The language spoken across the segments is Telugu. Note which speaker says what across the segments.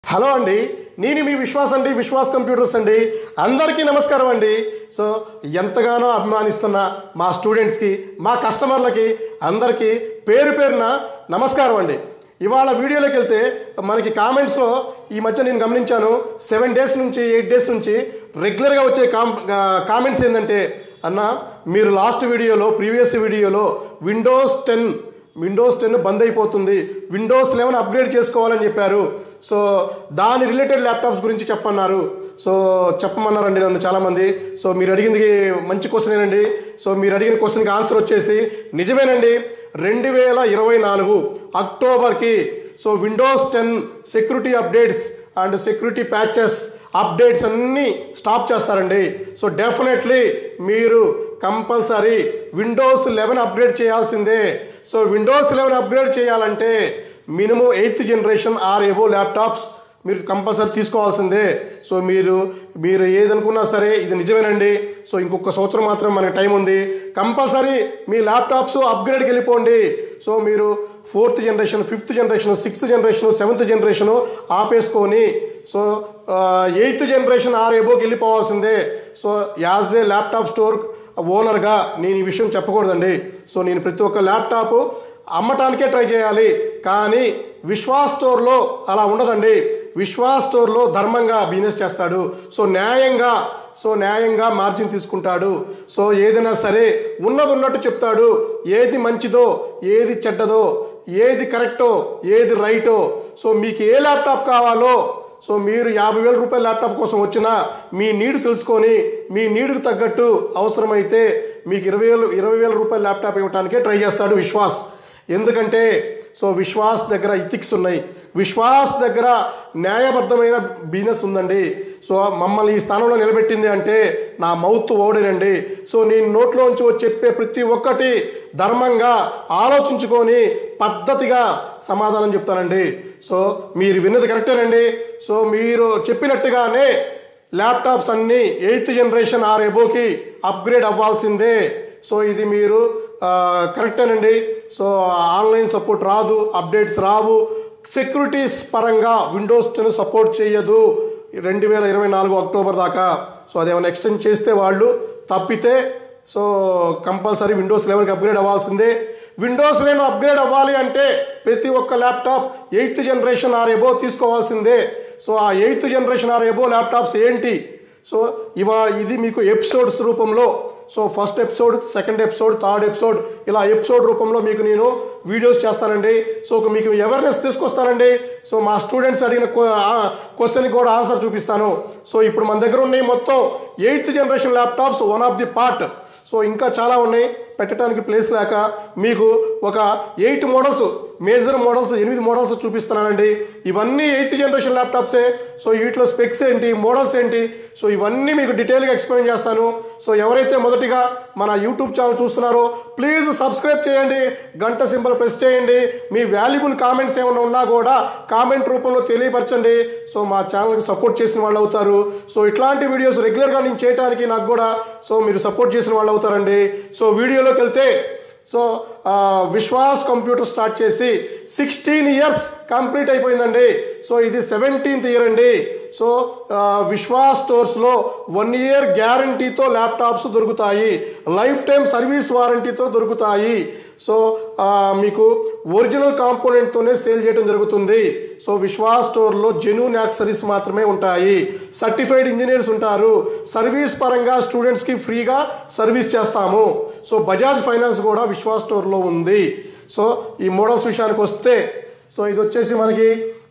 Speaker 1: హలో అండి నేను మీ విశ్వాస్ అండి విశ్వాస్ కంప్యూటర్స్ అండి అందరికీ నమస్కారం అండి సో ఎంతగానో అభిమానిస్తున్న మా స్టూడెంట్స్కి మా కస్టమర్లకి అందరికీ పేరు పేరున నమస్కారం అండి ఇవాళ వీడియోలోకి వెళ్తే మనకి కామెంట్స్లో ఈ మధ్య నేను గమనించాను సెవెన్ డేస్ నుంచి ఎయిట్ డేస్ నుంచి రెగ్యులర్గా వచ్చే కామ్ కామెంట్స్ ఏంటంటే అన్న మీరు లాస్ట్ వీడియోలో ప్రీవియస్ వీడియోలో విండోస్ టెన్ విండోస్ టెన్ బంద్ అయిపోతుంది విండోస్ లెవెన్ అప్గ్రేడ్ చేసుకోవాలని చెప్పారు సో దాని రిలేటెడ్ ల్యాప్టాప్స్ గురించి చెప్పన్నారు సో చెప్పమన్నారండి నన్ను చాలామంది సో మీరు అడిగింది మంచి క్వశ్చనేనండి సో మీరు అడిగిన క్వశ్చన్కి ఆన్సర్ వచ్చేసి నిజమేనండి రెండు వేల ఇరవై నాలుగు అక్టోబర్కి so Windows ten security updates and security patches updates అన్నీ స్టాప్ చేస్తారండి సో డెఫినెట్లీ మీరు కంపల్సరీ విండోస్ లెవెన్ అప్గ్రేడ్ చేయాల్సిందే సో విండోస్ లెవెన్ అప్గ్రేడ్ చేయాలంటే మినిమం ఎయిత్ జనరేషన్ ఆర్ ఏవో ల్యాప్టాప్స్ మీరు కంపల్సరీ తీసుకోవాల్సిందే సో మీరు మీరు ఏదనుకున్నా సరే ఇది నిజమేనండి సో ఇంకొక సంవత్సరం మాత్రం మనకి టైం ఉంది కంపల్సరీ మీ ల్యాప్టాప్స్ అప్గ్రేడ్కి వెళ్ళిపోండి సో మీరు fourth generation fifth generation sixth generation seventh generation ఆపేసుకొని సో ఎయిత్ జనరేషన్ ఆర్ ఏబోకి వెళ్ళిపోవాల్సిందే so as a laptop store ఓనర్గా నేను ఈ విషయం చెప్పకూడదండి సో నేను ప్రతి ఒక్క ల్యాప్టాప్ అమ్మటానికే ట్రై చేయాలి కానీ విశ్వాస్ స్టోర్లో అలా ఉండదండి విశ్వాస్ స్టోర్లో ధర్మంగా బిజినెస్ చేస్తాడు సో న్యాయంగా సో న్యాయంగా మార్జిన్ తీసుకుంటాడు సో ఏదైనా సరే ఉన్నది ఉన్నట్టు చెప్తాడు ఏది మంచిదో ఏది చెడ్డదో ఏది కరెక్టో ఏది రైటో సో మీకు ఏ ల్యాప్టాప్ కావాలో సో మీరు యాభై వేల రూపాయల ల్యాప్టాప్ కోసం వచ్చినా మీ నీడు తెలుసుకొని మీ నీడుకు తగ్గట్టు అవసరమైతే మీకు ఇరవై వేలు ఇరవై వేల రూపాయల ల్యాప్టాప్ ఇవ్వడానికే ట్రై చేస్తాడు విశ్వాస్ ఎందుకంటే సో విశ్వాస్ దగ్గర ఇథిక్స్ ఉన్నాయి విశ్వాస్ దగ్గర న్యాయబద్ధమైన బిజినెస్ ఉందండి సో మమ్మల్ని ఈ స్థానంలో నిలబెట్టింది అంటే నా మౌత్ ఓడేనండి సో నేను నోట్లోంచి వచ్చి చెప్పే ప్రతి ఒక్కటి ధర్మంగా ఆలోచించుకొని పద్ధతిగా సమాధానం చెప్తానండి సో మీరు విన్నది కరెక్టేనండి సో మీరు చెప్పినట్టుగానే ల్యాప్టాప్స్ అన్నీ ఎయిత్ జనరేషన్ ఆర్ ఎబోకి అప్గ్రేడ్ అవ్వాల్సిందే సో ఇది మీరు కరెక్టేనండి సో ఆన్లైన్ సపోర్ట్ రాదు అప్డేట్స్ రావు సెక్యూరిటీస్ పరంగా విండోస్ టెన్ సపోర్ట్ చేయదు రెండు వేల ఇరవై నాలుగు అక్టోబర్ దాకా సో అదేమైనా ఎక్స్టెండ్ చేస్తే వాళ్ళు తప్పితే సో కంపల్సరీ విండోస్ లెవెన్కి అప్గ్రేడ్ అవ్వాల్సిందే విండోస్ లెవెన్ అప్గ్రేడ్ అవ్వాలి అంటే ప్రతి ఒక్క laptop eighth generation or above తీసుకోవాల్సిందే సో ఆ eighth generation or above laptops ఏంటి సో ఇవా ఇది మీకు ఎపిసోడ్స్ రూపంలో so first episode second episode third episode ఇలా ఎపిసోడ్ రూపంలో మీకు నేను వీడియోస్ చేస్తానండి సో మీకు అవేర్నెస్ తీసుకొస్తానండి సో మా స్టూడెంట్స్ అడిగిన క్వశ్చన్కి కూడా ఆన్సర్ చూపిస్తాను సో ఇప్పుడు మన దగ్గర ఉన్నాయి మొత్తం eighth generation laptops one of the part so ఇంకా చాలా ఉన్నాయి పెట్టడానికి ప్లేస్ లేక మీకు ఒక ఎయిట్ మోడల్స్ మేజర్ మోడల్స్ ఎనిమిది మోడల్స్ చూపిస్తున్నానండి ఇవన్నీ ఎయిత్ జనరేషన్ ల్యాప్టాప్సే సో వీటిలో స్పెక్స్ ఏంటి మోడల్స్ ఏంటి సో ఇవన్నీ మీకు డీటెయిల్గా ఎక్స్ప్లెయిన్ చేస్తాను సో ఎవరైతే మొదటిగా మన యూట్యూబ్ ఛానల్ చూస్తున్నారో ప్లీజ్ సబ్స్క్రైబ్ చేయండి గంట సింబల్ ప్రెస్ చేయండి మీ వాల్యుబుల్ కామెంట్స్ ఏమైనా ఉన్నా కూడా కామెంట్ రూపంలో తెలియపరచండి సో మా ఛానల్కి సపోర్ట్ చేసిన వాళ్ళు అవుతారు సో ఇట్లాంటి వీడియోస్ రెగ్యులర్గా నేను చేయడానికి నాకు కూడా సో మీరు సపోర్ట్ చేసిన వాళ్ళు అవుతారండి సో వీడియోలోకి వెళ్తే సో విశ్వాస్ కంప్యూటర్ స్టార్ట్ చేసి సిక్స్టీన్ ఇయర్స్ కంప్లీట్ అయిపోయిందండి సో ఇది సెవెంటీన్త్ ఇయర్ అండి సో విశ్వాస్ స్టోర్స్లో వన్ ఇయర్ గ్యారంటీతో ల్యాప్టాప్స్ దొరుకుతాయి లైఫ్ టైం సర్వీస్ వారంటీతో దొరుకుతాయి సో మీకు ఒరిజినల్ కాంపోనెంట్తోనే సేల్ చేయడం జరుగుతుంది సో విశ్వాస్ స్టోర్లో జెన్యూన్ యాక్సరీస్ మాత్రమే ఉంటాయి సర్టిఫైడ్ ఇంజనీర్స్ ఉంటారు సర్వీస్ పరంగా స్టూడెంట్స్కి ఫ్రీగా సర్వీస్ చేస్తాము సో బజాజ్ ఫైనాన్స్ కూడా విశ్వాస్ స్టోర్లో ఉంది సో ఈ మోడల్స్ విషయానికి వస్తే సో ఇది వచ్చేసి మనకి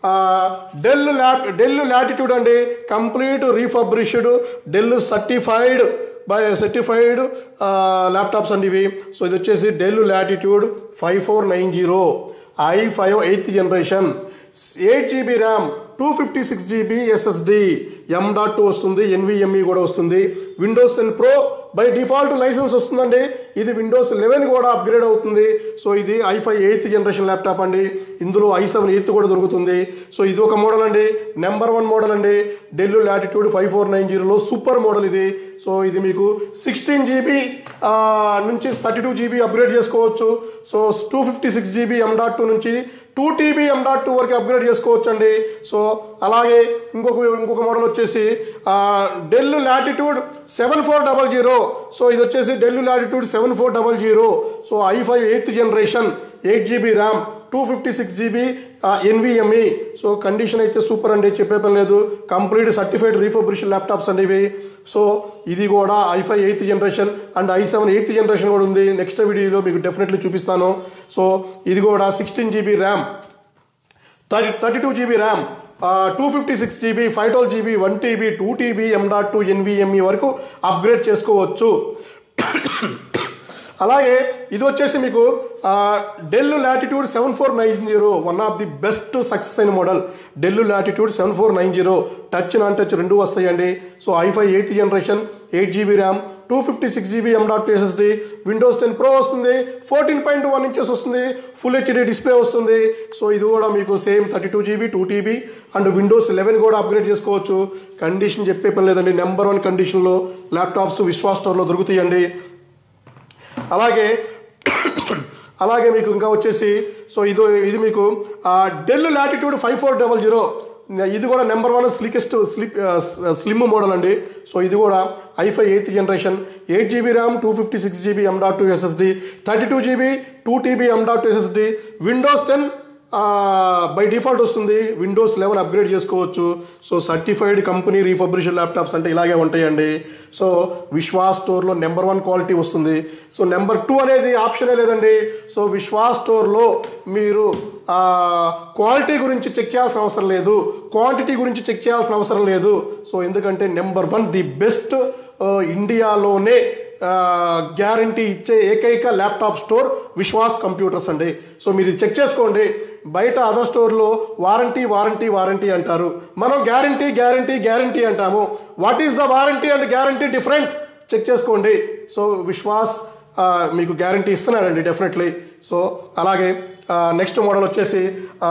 Speaker 1: డెల్ ల్యాప్ డెల్ లాటిట్యూడ్ అండి complete refurbished Dell certified by certified laptops అండి ఇవి సో ఇది వచ్చేసి Dell Latitude five four nine zero I five eighth generation eight GB RAM two fifty six GB SSD M dot two వస్తుంది ఎన్విఎంఈ కూడా వస్తుంది Windows ten pro by default licence వస్తుందండి ఇది విండోస్ లెవెన్ కూడా అప్గ్రేడ్ అవుతుంది సో ఇది ఐఫై ఎయిత్ జనరేషన్ ల్యాప్టాప్ అండి ఇందులో ఐ సెవెన్ ఎయిత్ కూడా దొరుకుతుంది సో ఇది ఒక మోడల్ అండి నెంబర్ వన్ మోడల్ అండి Dell Latitude five four nine జీరోలో సూపర్ మోడల్ ఇది సో ఇది మీకు సిక్స్టీన్ జీబీ నుంచి థర్టీ టూ జీబీ అప్గ్రేడ్ చేసుకోవచ్చు so two fifty six GB M dot two నుంచి two TB M dot two వరకు అప్గ్రేడ్ చేసుకోవచ్చు అండి సో అలాగే ఇంకొక ఇంకొక మోడల్ వచ్చేసి Dell Latitude seven four double zero so ఇది వచ్చేసి Dell Latitude seven four double zero so I five eighth generation eight GB RAM two fifty six GB NVMe so condition అయితే సూపర్ అండి చెప్పే పని లేదు కంప్లీట్ సర్టిఫైడ్ రీఫర్బిషన్ ల్యాప్టాప్స్ అండి ఇవి సో ఇది కూడా i five eighth generation and I seven eighth generation కూడా ఉంది నెక్స్ట్ వీడియోలో మీకు డెఫినెట్లీ చూపిస్తాను సో ఇది కూడా sixteen GB RAM thirty thirty two GB RAM two fifty six GB five twelve GB one TB two TB M dot two NVMe వరకు అప్గ్రేడ్ చేసుకోవచ్చు అలాగే ఇది వచ్చేసి మీకు Dell Latitude seven four nine zero one of the best success అయిన model Dell Latitude seven four nine zero touch non touch రెండు వస్తాయండి so i five eighth generation eight GB RAM two fifty six GB M dot SSD Windows ten pro వస్తుంది ఫోర్టీన్ పాయింట్ వన్ ఇంచెస్ వస్తుంది ఫుల్ హెచ్డి డిస్ప్లే వస్తుంది సో ఇది కూడా మీకు same thirty two GB two TB and Windows eleven కూడా అప్గ్రేడ్ చేసుకోవచ్చు కండిషన్ చెప్పే పని లేదండి నెంబర్ వన్ కండిషన్లో ల్యాప్టాప్స్ విశ్వాస్ స్టోర్లో దొరుకుతాయండి అలాగే అలాగే మీకు ఇంకా వచ్చేసి సో ఇది ఇది మీకు Dell Latitude five four double zero ఇది కూడా number one sleekest slip slim model అండి సో ఇది కూడా i five eighth generation eight GB RAM two fifty six GB M dot two SSD thirty two GB two TB M dot two SSD Windows ten by default వస్తుంది విండోస్ లెవెన్ అప్గ్రేడ్ చేసుకోవచ్చు so certified company refurbished laptops అంటే ఇలాగే ఉంటాయండి సో విశ్వాస్ స్టోర్లో నెంబర్ వన్ క్వాలిటీ వస్తుంది సో నెంబర్ టూ అనేది ఆప్షనే లేదండి సో విశ్వాస్ స్టోర్లో మీరు క్వాలిటీ గురించి చెక్ చేయాల్సిన అవసరం లేదు క్వాంటిటీ గురించి చెక్ చేయాల్సిన అవసరం లేదు సో ఎందుకంటే నెంబర్ వన్ ది బెస్ట్ ఇండియాలోనే గ్యారంటీ ఇచ్చే ఏకైక ల్యాప్టాప్ స్టోర్ విశ్వాస్ కంప్యూటర్స్ అండి సో మీరు చెక్ చేసుకోండి బయట అదర్ స్టోర్లో వారంటీ వారంటీ వారంటీ అంటారు మనం గ్యారంటీ గ్యారంటీ గ్యారంటీ అంటాము what is the warranty and guarantee different check చేసుకోండి సో విశ్వాస్ మీకు గ్యారంటీ ఇస్తున్నాడండి డెఫినెట్లీ సో అలాగే నెక్స్ట్ మోడల్ వచ్చేసి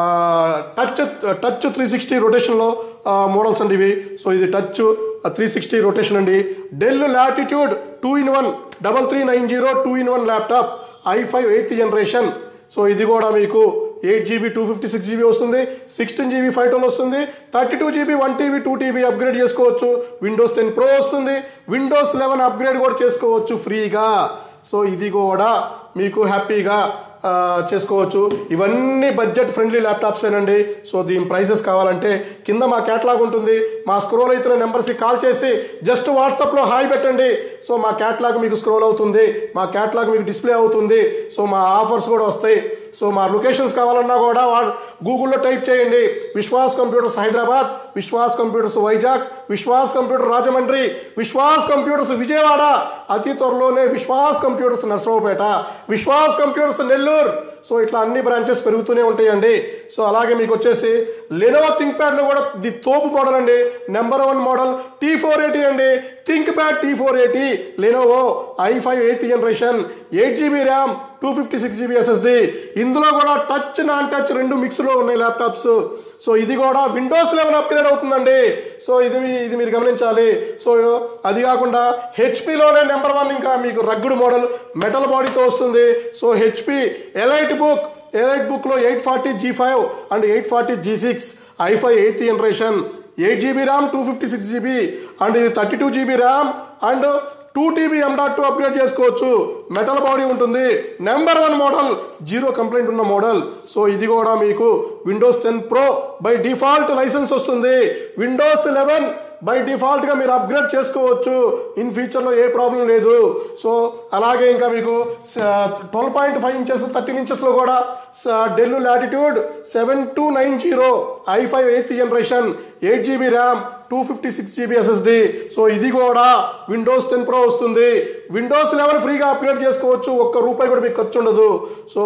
Speaker 1: టచ్ టచ్ త్రీ సిక్స్టీ రొటేషన్లో మోడల్స్ అండి ఇవి సో ఇది టచ్ త్రీ సిక్స్టీ రొటేషన్ అండి Dell latitude two in one double three nine zero two in one laptop I five eighth generation so ఇది కూడా మీకు eight GB two fifty six GB వస్తుంది సిక్స్టీన్ జీబీ ఫైవ్ ట్వెల్వ్ వస్తుంది thirty two GB one TB two TB upgrade చేసుకోవచ్చు విండోస్ టెన్ ప్రో వస్తుంది విండోస్ లెవెన్ అప్గ్రేడ్ కూడా చేసుకోవచ్చు ఫ్రీగా సో ఇది కూడా మీకు హ్యాపీగా చేసుకోవచ్చు ఇవన్నీ బడ్జెట్ ఫ్రెండ్లీ ల్యాప్టాప్స్ ఏనండి సో దీని ప్రైసెస్ కావాలంటే కింద మా క్యాటలాగ్ ఉంటుంది మా స్క్రోల్ అవుతున్న నెంబర్స్కి కాల్ చేసి జస్ట్ వాట్సాప్లో హాయ్ పెట్టండి సో మా క్యాటలాగ్ మీకు స్క్రోల్ అవుతుంది మా క్యాటలాగ్ మీకు డిస్ప్లే అవుతుంది సో మా ఆఫర్స్ కూడా వస్తాయి సో మా లొకేషన్స్ కావాలన్నా కూడా గూగుల్లో టైప్ చేయండి Vishwas computers Hyderabad Vishwas computers Vizag Vishwas computer Rajahmundry Vishwas computers Vijayawada అతి త్వరలోనే Vishwas computers Narasaraopet Vishwas computers Nellore so ఇట్లా అన్ని బ్రాంచెస్ పెరుగుతూనే ఉంటాయండి సో అలాగే మీకు వచ్చేసి లెనోవో థింక్ ప్యాడ్లో కూడా ది తోపు మోడల్ అండి number one model T four eighty అండి ThinkPad T four eighty Lenovo I five eighth generation eight GB RAM two fifty six GB SSD ఇందులో కూడా టచ్ నాన్ టచ్ రెండు మిక్స్లో ఉన్నాయి ల్యాప్టాప్స్ సో ఇది కూడా విండోస్ లెవెన్ అప్గ్రేడ్ అవుతుందండి సో ఇది ఇది మీరు గమనించాలి సో అది కాకుండా హెచ్పిలోనే నెంబర్ వన్ ఇంకా మీకు రగ్గుడు మోడల్ మెటల్ బాడీతో వస్తుంది సో హెచ్పి ఎలైట్ బుక్ ఎలైట్ బుక్లో eight forty G five and eight forty G six I five eighth generation eight GB RAM two fifty six GB and ఇది thirty two GB RAM and two TB M dot two upgrade చేసుకోవచ్చు మెటల్ బాడీ ఉంటుంది number one model zero complaint ఉన్న మోడల్ సో ఇది కూడా మీకు Windows ten pro by default license వస్తుంది విండోస్ లెవెన్ బై డిఫాల్ట్గా మీరు అప్గ్రేడ్ చేసుకోవచ్చు ఇన్ ఫ్యూచర్లో ఏ ప్రాబ్లం లేదు సో అలాగే ఇంకా మీకు twelve point five inches thirteen ఇంచెస్లో కూడా Dell Latitude seven two nine zero I five eighth generation eight GB RAM two fifty six GB SSD so ఇది కూడా విండోస్ టెన్ ప్రో వస్తుంది విండోస్ లెవెన్ ఫ్రీగా అప్గ్రేడ్ చేసుకోవచ్చు ఒక్క రూపాయి కూడా మీకు ఖర్చు ఉండదు సో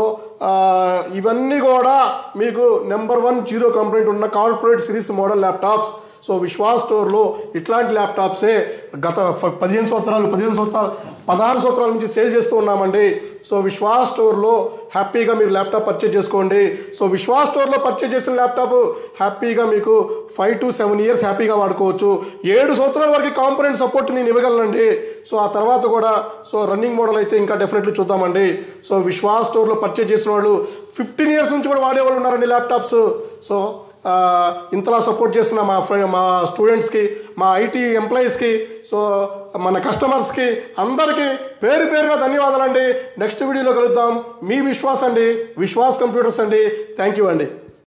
Speaker 1: ఇవన్నీ కూడా మీకు నెంబర్ వన్ జీరో కంప్లైంట్ ఉన్న corporate series model laptops so Vishwas స్టోర్లో ఇట్లాంటి ల్యాప్టాప్సే గత పదిహేను సంవత్సరాలు పదిహేను సంవత్సరాలు పదహారు సంవత్సరాల నుంచి సేల్ చేస్తూ ఉన్నామండి సో విశ్వాస్ స్టోర్లో హ్యాపీగా మీరు ల్యాప్టాప్ పర్చేజ్ చేసుకోండి సో విశ్వాస్ స్టోర్లో పర్చేజ్ చేసిన ల్యాప్టాప్ హ్యాపీగా మీకు ఫైవ్ టు సెవెన్ ఇయర్స్ హ్యాపీగా వాడుకోవచ్చు ఏడు సంవత్సరాల వరకు కాంపనెంట్ సపోర్ట్ నేను ఇవ్వగలనండి సో ఆ తర్వాత కూడా సో రన్నింగ్ మోడల్ అయితే ఇంకా డెఫినెట్లీ చూద్దామండి సో విశ్వాస్ స్టోర్లో పర్చేజ్ చేసిన వాళ్ళు ఫిఫ్టీన్ ఇయర్స్ నుంచి కూడా వాడేవాళ్ళు ఉన్నారండి ల్యాప్టాప్స్ సో ఆ, ఇంతలా సపోర్ట్ చేసిన మా ఫ్రెండ్ మా స్టూడెంట్స్కి మా ఐటీ ఎంప్లాయీస్కి సో మన కస్టమర్స్కి అందరికీ పేరు పేరుగా ధన్యవాదాలండి నెక్స్ట్ వీడియోలో కలుద్దాం మీ విశ్వాస్ అండి విశ్వాస్ కంప్యూటర్స్ అండి థ్యాంక్ యూ అండి